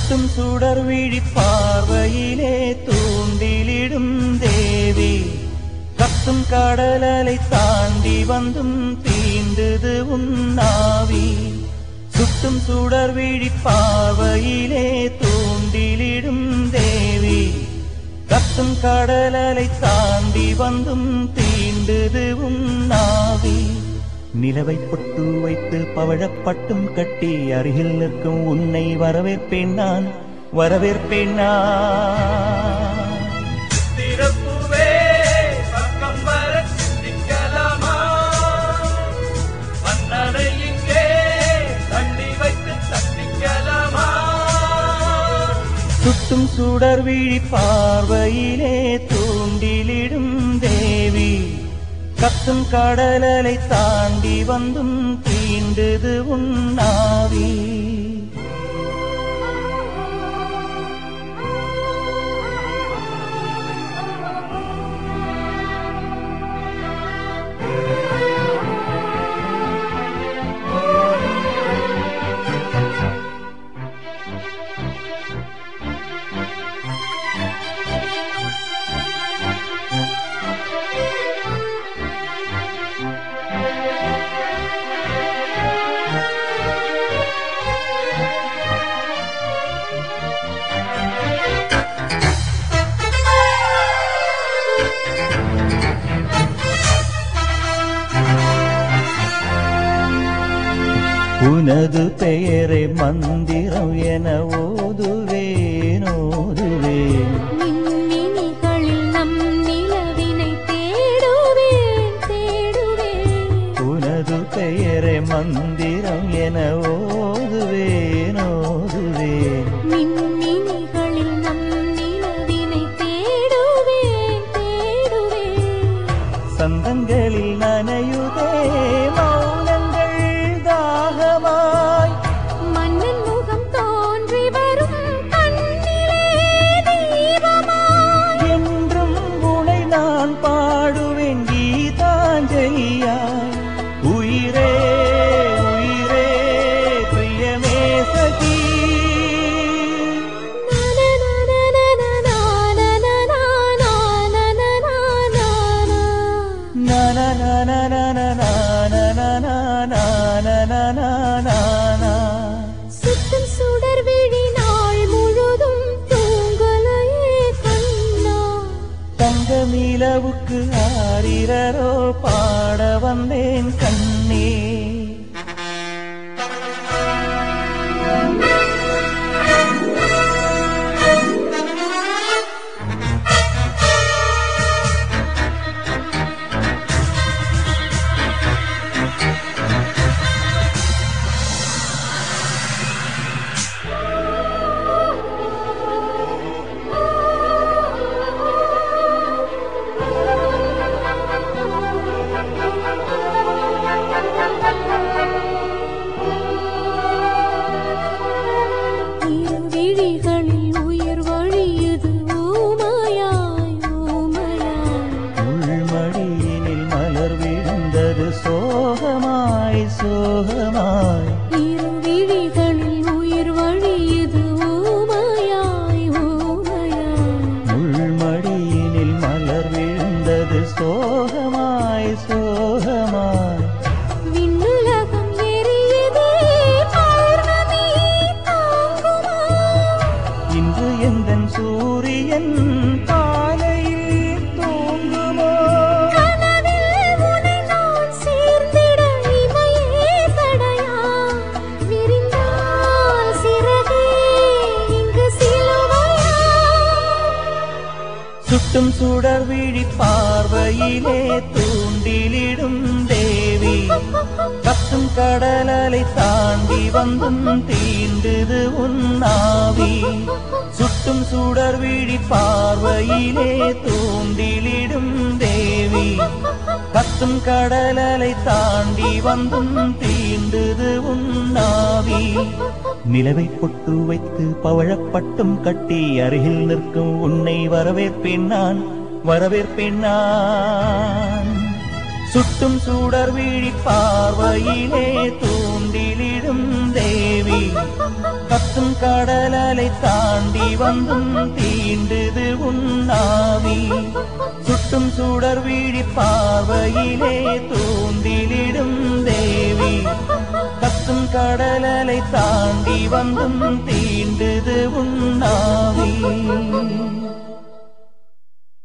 சுட்டும் சுடர் விழி பார்வையிலே தூண்டிலிடும் தேவி கத்தும் கடலலை தாண்டி வந்தும் தீண்டுது உன்னாவி சுட்டும் சுடர் விழி பார்வையிலே தூண்டிலிடும் தேவி கத்தும் கடலலை தாண்டி வந்தும் தீண்டுது உன்னாவி நிலவை பொட்டு வைத்து பவழப்பட்டும் கட்டி அருகில் நிற்கும் உன்னை வரவேற்பேன் நான் வரவேற்பேன் நான் திறப்புவே பக்கம் வர சிந்திக்கலாமா மன்னனை இங்கே தள்ளி வைத்து தப்பிக்கலாமா சுட்டும் சுடர் விழி பார்வையிலே தூண்டிலிடும் தேவி கத்தும் கடலலை தாண்டி வந்தும் தீண்டுது உன்னாவி உனது பெயரை மந்திரம் என ஓதுவேன் ஓதுவேன் மின்மினிகளில் நம் நிலவினை தேடுவேன் தேடுவேன் உனது பெயரை மந்திரம் என ஓதுவேன் ஓதுவேன் மின்மினிகளில் நம் நிலவினை தேடுவேன் தேடுவேன் சந்தங்களில் நனையுதே மௌனங்கள் தாகமாய் மன்னன் முகம் தோன்றி வரும் கண்ணிலே தீபமாய் என்றும் உனை நான் பாடுவேன் கீதாஞ்சலியாய் உயிரே உயிரே பிரியமே சகி சுத்தம் சுடர் விழி நாள் முழுதும் தூங்கலையே கண்ணா தங்க நிலவுக்கு ஆரிரரோ பாட வந்தேன் கண்ணே இரு விழிகளில் உயிர் வழியுது ஊமையாய் ஊமையாய் உள்மடியினில் மலர் விழுந்தது சோகமாய் சோகமாய் இரு விழிகளில் உயிர் வழியுது ஊமையாய் ஊமையாய் உள்மடியினில் மலர் விழுந்தது சோகமாய் சோகமாய் விண்ணுலகம் எரியுதே பௌர்ணமி தாங்குமா இன்று எந்தன் சூரியன் காலையில் தூங்குமோ கனவில் உன்னை நான் சேர்ந்திட இமையே தடையா விரிந்தால் சிறகே இங்கு சிலுவையா சுட்டும் சுடர் விழி பார்வையிலே தூண்டிலிடும் தேவி கத்தும் கடலலை தாண்டி வந்தும் தீண்டுது உன்னாவி சுட்டும் சுடர் விழி பார்வையிலே தூண்டிலிடும் தேவி கத்தும் கடலலை தாண்டி வந்தும் தீண்டுது உன்னாவி நிலவை பொட்டு வைத்து பவழப்பட்டும் கட்டி அருகில் நிற்கும் உன்னை வரவேற்பேன் நான் வரவேற்பேன் நான் சுட்டும் சுடர் விழி பார்வையிலே தூண்டிலிடும் தீண்டிலிடும் தேவி கத்தும் கடலலை தாண்டி வந்தும் தீண்டுது உன்னாவி சுட்டும் சுடர் விழி பார்வையிலே தூண்டிலிடும் தேவி கத்தும் கடலலை தாண்டி வந்தும் தீண்டுது உன்னாவி